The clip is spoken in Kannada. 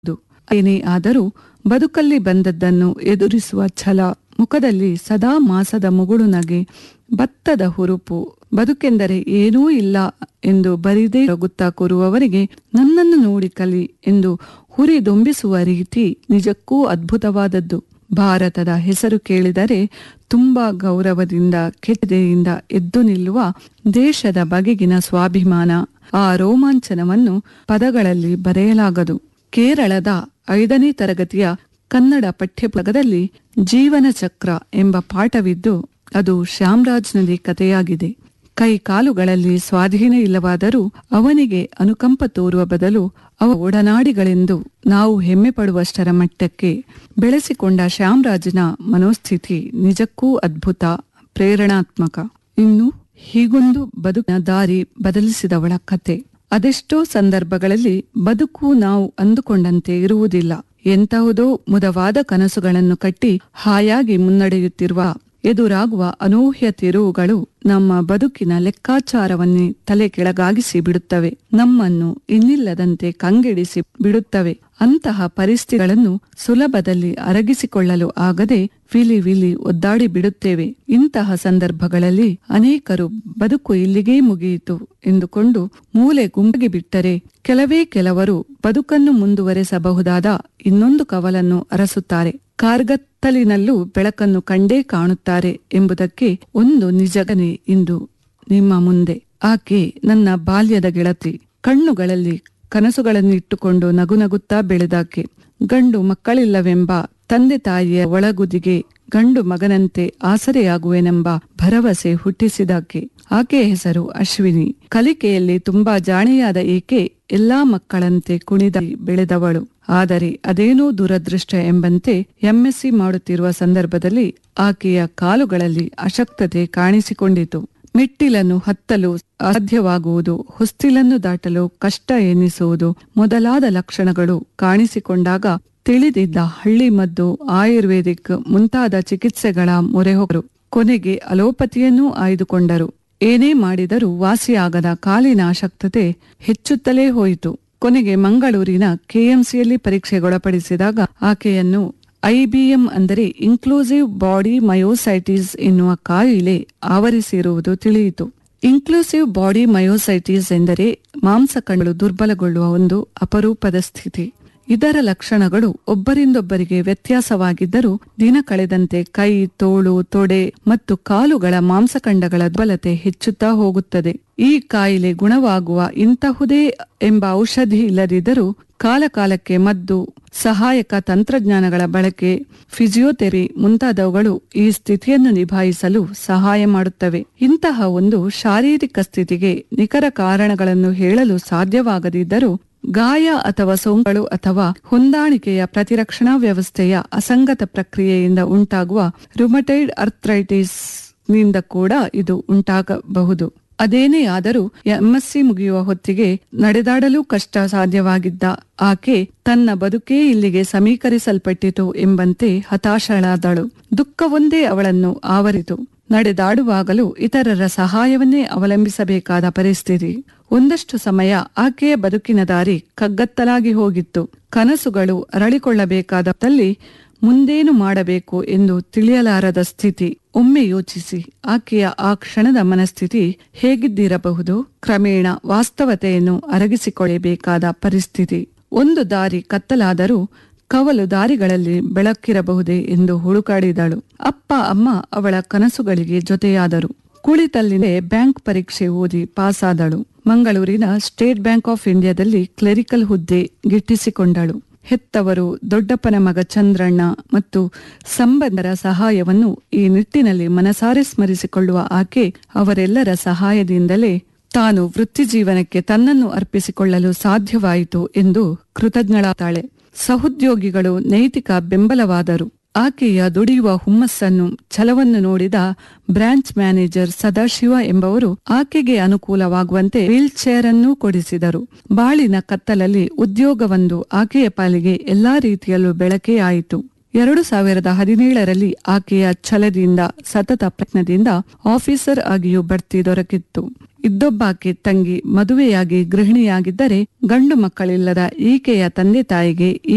ಏನೇ ಆದರೂ ಬದುಕಲ್ಲಿ ಬಂದದ್ದನ್ನು ಎದುರಿಸುವ ಛಲ ಮುಖದಲ್ಲಿ ಸದಾ ಮಾಸದ ಮುಗುಳು ನಗೆ ಭತ್ತದ ಹುರುಪು ಬದುಕೆಂದರೆ ಏನೂ ಇಲ್ಲ ಎಂದು ಬರಿದೇ ರಗುತ್ತಾ ಕೂರುವವರಿಗೆ ನನ್ನನ್ನು ನೋಡಿ ಕಲಿ ಎಂದು ಹುರಿದೊಂಬಿಸುವ ರೀತಿ ನಿಜಕ್ಕೂ ಅದ್ಭುತವಾದದ್ದು ಭಾರತದ ಹೆಸರು ಕೇಳಿದರೆ ತುಂಬಾ ಗೌರವದಿಂದ ಕೆಟ್ಟದೆಯಿಂದ ಎದ್ದು ನಿಲ್ಲುವ ದೇಶದ ಬಗೆಗಿನ ಸ್ವಾಭಿಮಾನ ಆ ರೋಮಾಂಚನವನ್ನು ಪದಗಳಲ್ಲಿ ಬರೆಯಲಾಗದು ಕೇರಳದ ಐದನೇ ತರಗತಿಯ ಕನ್ನಡ ಪಠ್ಯಪುಸ್ತಕದಲ್ಲಿ ಜೀವನ ಚಕ್ರ ಎಂಬ ಪಾಠವಿದ್ದು ಅದು ಶ್ಯಾಮರಾಜ್ನದೇ ಕಥೆಯಾಗಿದೆ ಕೈ ಕಾಲುಗಳಲ್ಲಿ ಸ್ವಾಧೀನ ಇಲ್ಲವಾದರೂ ಅವನಿಗೆ ಅನುಕಂಪ ತೋರುವ ಬದಲು ಅವ ಒಡನಾಡಿಗಳೆಂದು ನಾವು ಹೆಮ್ಮೆ ಪಡುವಷ್ಟರ ಮಟ್ಟಕ್ಕೆ ಬೆಳೆಸಿಕೊಂಡ ಶ್ಯಾಮರಾಜನ ಮನೋಸ್ಥಿತಿ ನಿಜಕ್ಕೂ ಅದ್ಭುತ ಪ್ರೇರಣಾತ್ಮಕ ಇನ್ನು ಹೀಗೊಂದು ಬದುಕಿನ ದಾರಿ ಬದಲಿಸಿದವಳ ಕತೆ ಅದೆಷ್ಟೋ ಸಂದರ್ಭಗಳಲ್ಲಿ ಬದುಕು ನಾವು ಅಂದುಕೊಂಡಂತೆ ಇರುವುದಿಲ್ಲ ಎಂತಹುದೋ ಮುದವಾದ ಕನಸುಗಳನ್ನು ಕಟ್ಟಿ ಹಾಯಾಗಿ ಮುನ್ನಡೆಯುತ್ತಿರುವ ಎದುರಾಗುವ ಅನೂಹ್ಯ ತಿರುವುಗಳು ನಮ್ಮ ಬದುಕಿನ ಲೆಕ್ಕಾಚಾರವನ್ನೇ ತಲೆ ಕೆಳಗಾಗಿಸಿ ಬಿಡುತ್ತವೆ ನಮ್ಮನ್ನು ಇನ್ನಿಲ್ಲದಂತೆ ಕಂಗೆಡಿಸಿ ಬಿಡುತ್ತವೆ ಅಂತಹ ಪರಿಸ್ಥಿತಿಗಳನ್ನು ಸುಲಭದಲ್ಲಿ ಅರಗಿಸಿಕೊಳ್ಳಲು ಆಗದೆ ವಿಲಿ ವಿಲಿ ಒದ್ದಾಡಿ ಬಿಡುತ್ತೇವೆ ಇಂತಹ ಸಂದರ್ಭಗಳಲ್ಲಿ ಅನೇಕರು ಬದುಕು ಇಲ್ಲಿಗೇ ಮುಗಿಯಿತು ಎಂದುಕೊಂಡು ಮೂಲೆ ಗುಂಪಿಗೆ ಬಿಟ್ಟರೆ ಕೆಲವೇ ಕೆಲವರು ಬದುಕನ್ನು ಮುಂದುವರೆಸಬಹುದಾದ ಇನ್ನೊಂದು ಕವಲನ್ನು ಅರಸುತ್ತಾರೆ ಕಾರ್ಗತ್ತಲಿನಲ್ಲೂ ಬೆಳಕನ್ನು ಕಂಡೇ ಕಾಣುತ್ತಾರೆ ಎಂಬುದಕ್ಕೆ ಒಂದು ನಿಜಗನೆ ಇಂದು ನಿಮ್ಮ ಮುಂದೆ ಆಕೆ ನನ್ನ ಬಾಲ್ಯದ ಗೆಳತಿ ಕಣ್ಣುಗಳಲ್ಲಿ ಕನಸುಗಳನ್ನಿಟ್ಟುಕೊಂಡು ನಗುನಗುತ್ತಾ ಬೆಳೆದಾಕೆ ಗಂಡು ಮಕ್ಕಳಿಲ್ಲವೆಂಬ ತಂದೆ ತಾಯಿಯ ಒಳಗುದಿಗೆ ಗಂಡು ಮಗನಂತೆ ಆಸರೆಯಾಗುವೆನೆಂಬ ಭರವಸೆ ಹುಟ್ಟಿಸಿದಾಕೆ ಆಕೆಯ ಹೆಸರು ಅಶ್ವಿನಿ ಕಲಿಕೆಯಲ್ಲಿ ತುಂಬಾ ಜಾಣೆಯಾದ ಈಕೆ ಎಲ್ಲಾ ಮಕ್ಕಳಂತೆ ಕುಣಿದ ಬೆಳೆದವಳು ಆದರೆ ಅದೇನೋ ದುರದೃಷ್ಟ ಎಂಬಂತೆ ಎಂಎಸ್ಸಿ ಮಾಡುತ್ತಿರುವ ಸಂದರ್ಭದಲ್ಲಿ ಆಕೆಯ ಕಾಲುಗಳಲ್ಲಿ ಅಶಕ್ತತೆ ಕಾಣಿಸಿಕೊಂಡಿತು ಮೆಟ್ಟಿಲನ್ನು ಹತ್ತಲು ಅಸಾಧ್ಯವಾಗುವುದು ಹೊಸ್ತಿಲನ್ನು ದಾಟಲು ಕಷ್ಟ ಎನ್ನಿಸುವುದು ಮೊದಲಾದ ಲಕ್ಷಣಗಳು ಕಾಣಿಸಿಕೊಂಡಾಗ ತಿಳಿದಿದ್ದ ಹಳ್ಳಿ ಮದ್ದು ಆಯುರ್ವೇದಿಕ್ ಮುಂತಾದ ಚಿಕಿತ್ಸೆಗಳ ಮೊರೆ ಹೋಗರು ಕೊನೆಗೆ ಅಲೋಪತಿಯನ್ನೂ ಆಯ್ದುಕೊಂಡರು ಏನೇ ಮಾಡಿದರೂ ವಾಸಿಯಾಗದ ಕಾಲಿನ ಅಶಕ್ತತೆ ಹೆಚ್ಚುತ್ತಲೇ ಹೋಯಿತು ಕೊನೆಗೆ ಮಂಗಳೂರಿನ ಕೆಎಂಸಿಯಲ್ಲಿ ಪರೀಕ್ಷೆಗೊಳಪಡಿಸಿದಾಗ ಆಕೆಯನ್ನು ಐಬಿಎಂ ಅಂದರೆ ಇನ್ಕ್ಲೂಸಿವ್ ಬಾಡಿ ಮಯೋಸೈಟಿಸ್ ಎನ್ನುವ ಕಾಯಿಲೆ ಆವರಿಸಿರುವುದು ತಿಳಿಯಿತು ಇನ್ಕ್ಲೂಸಿವ್ ಬಾಡಿ ಮಯೋಸೈಟಿಸ್ ಎಂದರೆ ಮಾಂಸಕಣ್ಣುಗಳು ದುರ್ಬಲಗೊಳ್ಳುವ ಒಂದು ಅಪರೂಪದ ಸ್ಥಿತಿ ಇದರ ಲಕ್ಷಣಗಳು ಒಬ್ಬರಿಂದೊಬ್ಬರಿಗೆ ವ್ಯತ್ಯಾಸವಾಗಿದ್ದರೂ ದಿನ ಕಳೆದಂತೆ ಕೈ ತೋಳು ತೊಡೆ ಮತ್ತು ಕಾಲುಗಳ ಮಾಂಸಖಂಡಗಳ ದುರ್ಬಲತೆ ಹೆಚ್ಚುತ್ತಾ ಹೋಗುತ್ತದೆ ಈ ಕಾಯಿಲೆ ಗುಣವಾಗುವ ಇಂತಹುದೇ ಎಂಬ ಔಷಧಿ ಇಲ್ಲದಿದ್ದರೂ ಕಾಲಕಾಲಕ್ಕೆ ಮದ್ದು ಸಹಾಯಕ ತಂತ್ರಜ್ಞಾನಗಳ ಬಳಕೆ ಫಿಸಿಯೋಥೆರಪಿ ಮುಂತಾದವುಗಳು ಈ ಸ್ಥಿತಿಯನ್ನು ನಿಭಾಯಿಸಲು ಸಹಾಯ ಮಾಡುತ್ತವೆ ಇಂತಹ ಒಂದು ಶಾರೀರಿಕ ಸ್ಥಿತಿಗೆ ನಿಖರ ಕಾರಣಗಳನ್ನು ಹೇಳಲು ಸಾಧ್ಯವಾಗದಿದ್ದರೂ ಗಾಯ ಅಥವಾ ಸೋಂಕುಗಳು ಅಥವಾ ಹೊಂದಾಣಿಕೆಯ ಪ್ರತಿರಕ್ಷಣಾ ವ್ಯವಸ್ಥೆಯ ಅಸಂಗತ ಪ್ರಕ್ರಿಯೆಯಿಂದ ಉಂಟಾಗುವ ರುಮಟೈಡ್ ಅರ್ಥ್ರೈಟಿಸ್ ನಿಂದ ಕೂಡ ಇದು ಉಂಟಾಗಬಹುದು ಅದೇನೇ ಆದರೂ ಎಂಎಸ್ಸಿ ಮುಗಿಯುವ ಹೊತ್ತಿಗೆ ನಡೆದಾಡಲು ಕಷ್ಟ ಸಾಧ್ಯವಾಗಿದ್ದ ಆಕೆ ತನ್ನ ಬದುಕೇ ಇಲ್ಲಿಗೆ ಸಮೀಕರಿಸಲ್ಪಟ್ಟಿತು ಎಂಬಂತೆ ಹತಾಶಳಾದಳು ದುಃಖವೊಂದೇ ಅವಳನ್ನು ಆವರಿತು ನಡೆದಾಡುವಾಗಲೂ ಇತರರ ಸಹಾಯವನ್ನೇ ಅವಲಂಬಿಸಬೇಕಾದ ಪರಿಸ್ಥಿತಿ ಒಂದಷ್ಟು ಸಮಯ ಆಕೆಯ ಬದುಕಿನ ದಾರಿ ಕಗ್ಗತ್ತಲಾಗಿ ಹೋಗಿತ್ತು ಕನಸುಗಳು ಅರಳಿಕೊಳ್ಳಬೇಕಾದಲ್ಲಿ ಮುಂದೇನು ಮಾಡಬೇಕು ಎಂದು ತಿಳಿಯಲಾರದ ಸ್ಥಿತಿ ಒಮ್ಮೆ ಯೋಚಿಸಿ ಆಕೆಯ ಆ ಕ್ಷಣದ ಮನಸ್ಥಿತಿ ಹೇಗಿದ್ದಿರಬಹುದು ಕ್ರಮೇಣ ವಾಸ್ತವತೆಯನ್ನು ಅರಗಿಸಿಕೊಳ್ಳಬೇಕಾದ ಪರಿಸ್ಥಿತಿ ಒಂದು ದಾರಿ ಕತ್ತಲಾದರೂ ಕವಲು ದಾರಿಗಳಲ್ಲಿ ಬೆಳಕಿರಬಹುದೇ ಎಂದು ಹುಡುಕಾಡಿದಳು ಅಪ್ಪ ಅಮ್ಮ ಅವಳ ಕನಸುಗಳಿಗೆ ಜೊತೆಯಾದರು ಕುಳಿತಲ್ಲಿನೇ ಬ್ಯಾಂಕ್ ಪರೀಕ್ಷೆ ಓದಿ ಪಾಸಾದಳು ಮಂಗಳೂರಿನ ಸ್ಟೇಟ್ ಬ್ಯಾಂಕ್ ಆಫ್ ಇಂಡಿಯಾದಲ್ಲಿ ಕ್ಲೆರಿಕಲ್ ಹುದ್ದೆ ಗಿಟ್ಟಿಸಿಕೊಂಡಳು ಹೆತ್ತವರು ದೊಡ್ಡಪ್ಪನ ಮಗ ಚಂದ್ರಣ್ಣ ಮತ್ತು ಸಂಬಂಧರ ಸಹಾಯವನ್ನು ಈ ನಿಟ್ಟಿನಲ್ಲಿ ಮನಸಾರೆ ಸ್ಮರಿಸಿಕೊಳ್ಳುವ ಆಕೆ ಅವರೆಲ್ಲರ ಸಹಾಯದಿಂದಲೇ ತಾನು ವೃತ್ತಿ ಜೀವನಕ್ಕೆ ತನ್ನನ್ನು ಅರ್ಪಿಸಿಕೊಳ್ಳಲು ಸಾಧ್ಯವಾಯಿತು ಎಂದು ಕೃತಜ್ಞಳಾತಾಳೆ ಸಹೋದ್ಯೋಗಿಗಳು ನೈತಿಕ ಬೆಂಬಲವಾದರು ಆಕೆಯ ದುಡಿಯುವ ಹುಮ್ಮಸ್ಸನ್ನು ಛಲವನ್ನು ನೋಡಿದ ಬ್ರಾಂಚ್ ಮ್ಯಾನೇಜರ್ ಸದಾಶಿವ ಎಂಬವರು ಆಕೆಗೆ ಅನುಕೂಲವಾಗುವಂತೆ ವೀಲ್ ಚೇರ್ ಅನ್ನು ಕೊಡಿಸಿದರು ಬಾಳಿನ ಕತ್ತಲಲ್ಲಿ ಉದ್ಯೋಗವೊಂದು ಆಕೆಯ ಪಾಲಿಗೆ ಎಲ್ಲಾ ರೀತಿಯಲ್ಲೂ ಬೆಳಕೇ ಆಯಿತು ಎರಡು ಸಾವಿರದ ಹದಿನೇಳರಲ್ಲಿ ಆಕೆಯ ಛಲದಿಂದ ಸತತ ಪ್ರಯತ್ನದಿಂದ ಆಫೀಸರ್ ಆಗಿಯೂ ಬಡ್ತಿ ದೊರಕಿತ್ತು ಇದ್ದೊಬ್ಬಾಕೆ ತಂಗಿ ಮದುವೆಯಾಗಿ ಗೃಹಿಣಿಯಾಗಿದ್ದರೆ ಗಂಡು ಮಕ್ಕಳಿಲ್ಲದ ಈಕೆಯ ತಂದೆ ತಾಯಿಗೆ ಈ